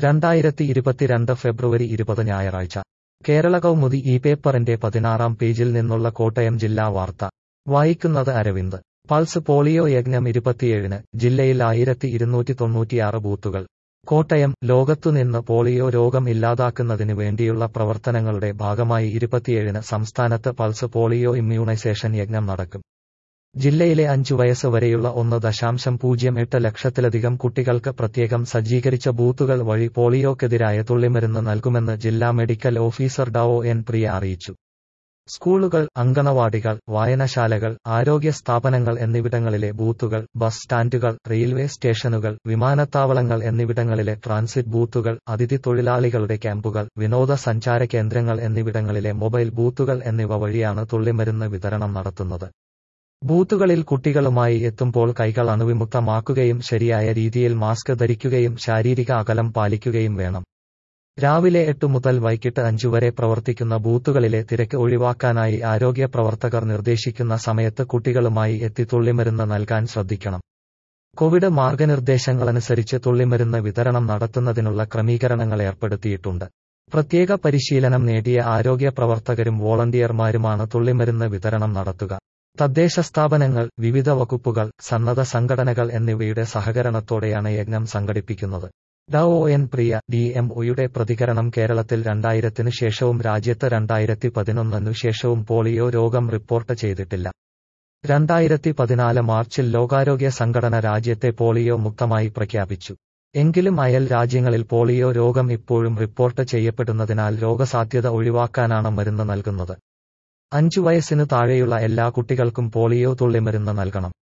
രണ്ടായിരത്തി ഇരുപത്തിരണ്ട് ഫെബ്രുവരി ഇരുപത് ഞായറാഴ്ച കേരള കൗമുദി ഈ പേപ്പറിന്റെ പതിനാറാം പേജിൽ നിന്നുള്ള കോട്ടയം ജില്ലാ വാർത്ത വായിക്കുന്നത് അരവിന്ദ് പൾസ് പോളിയോ യജ്ഞം ഇരുപത്തിയേഴിന് ജില്ലയിൽ ആയിരത്തി ഇരുന്നൂറ്റി തൊണ്ണൂറ്റിയാറ് ബൂത്തുകൾ കോട്ടയം ലോകത്തുനിന്ന് പോളിയോ രോഗം ഇല്ലാതാക്കുന്നതിന് വേണ്ടിയുള്ള പ്രവർത്തനങ്ങളുടെ ഭാഗമായി ഇരുപത്തിയേഴിന് സംസ്ഥാനത്ത് പൾസ് പോളിയോ ഇമ്മ്യൂണൈസേഷൻ യജ്ഞം നടക്കും ജില്ലയിലെ അഞ്ചു വയസ്സ് വരെയുള്ള ഒന്ന് ദശാംശം പൂജ്യം എട്ട് ലക്ഷത്തിലധികം കുട്ടികൾക്ക് പ്രത്യേകം സജ്ജീകരിച്ച ബൂത്തുകൾ വഴി പോളിയോക്കെതിരായ തുള്ളിമരുന്ന് നൽകുമെന്ന് ജില്ലാ medical officer Dr N Priya അറിയിച്ചു സ്കൂളുകൾ അങ്കണവാടികൾ വായനശാലകൾ ആരോഗ്യ സ്ഥാപനങ്ങൾ എന്നിവിടങ്ങളിലെ ബൂത്തുകൾ ബസ് സ്റ്റാൻഡുകൾ റെയിൽവേ സ്റ്റേഷനുകൾ വിമാനത്താവളങ്ങൾ എന്നിവിടങ്ങളിലെ ട്രാൻസിറ്റ് ബൂത്തുകൾ അതിഥി തൊഴിലാളികളുടെ ക്യാമ്പുകൾ വിനോദസഞ്ചാര കേന്ദ്രങ്ങൾ എന്നിവിടങ്ങളിലെ മൊബൈൽ ബൂത്തുകൾ എന്നിവ വഴിയാണ് തുള്ളിമരുന്ന് വിതരണം നടത്തുന്നത് ബൂത്തുകളിൽ കുട്ടികളുമായി എത്തുമ്പോൾ കൈകൾ അണുവിമുക്തമാക്കുകയും ശരിയായ രീതിയിൽ മാസ്ക് ധരിക്കുകയും ശാരീരിക അകലം പാലിക്കുകയും വേണം രാവിലെ എട്ട് മുതൽ വൈകിട്ട് അഞ്ചു വരെ പ്രവർത്തിക്കുന്ന ബൂത്തുകളിലെ തിരക്ക് ഒഴിവാക്കാനായി ആരോഗ്യ പ്രവർത്തകർ നിർദ്ദേശിക്കുന്ന സമയത്ത് കുട്ടികളുമായി എത്തി തുള്ളിമരുന്ന് നൽകാൻ ശ്രദ്ധിക്കണം കോവിഡ് മാർഗനിർദ്ദേശങ്ങളനുസരിച്ച് തുള്ളിമരുന്ന് വിതരണം നടത്തുന്നതിനുള്ള ക്രമീകരണങ്ങൾ ഏർപ്പെടുത്തിയിട്ടുണ്ട് പ്രത്യേക പരിശീലനം നേടിയ ആരോഗ്യ പ്രവർത്തകരും വോളണ്ടിയർമാരുമാണ് തുള്ളിമരുന്ന് വിതരണം നടത്തുക തദ്ദേശ സ്ഥാപനങ്ങൾ വിവിധ വകുപ്പുകൾ സന്നദ്ധ സംഘടനകൾ എന്നിവയുടെ സഹകരണത്തോടെയാണ് യജ്ഞം സംഘടിപ്പിക്കുന്നത് Dr N Priya D M ഒയുടെ പ്രതികരണം കേരളത്തിൽ രണ്ടായിരത്തിനു ശേഷവും രാജ്യത്ത് രണ്ടായിരത്തി പതിനൊന്നിനു ശേഷവും പോളിയോ രോഗം റിപ്പോർട്ട് ചെയ്തിട്ടില്ല രണ്ടായിരത്തി പതിനാല് മാർച്ചിൽ ലോകാരോഗ്യ സംഘടന രാജ്യത്തെ പോളിയോ മുക്തമായി പ്രഖ്യാപിച്ചു എങ്കിലും അയൽ രാജ്യങ്ങളിൽ പോളിയോ രോഗം ഇപ്പോഴും റിപ്പോർട്ട് ചെയ്യപ്പെടുന്നതിനാൽ രോഗസാധ്യത ഒഴിവാക്കാനാണ് മരുന്ന് നൽകുന്നത് അഞ്ചു വയസ്സിനു താഴെയുള്ള എല്ലാ കുട്ടികൾക്കും പോളിയോ തുള്ളിമരുന്ന് നൽകണം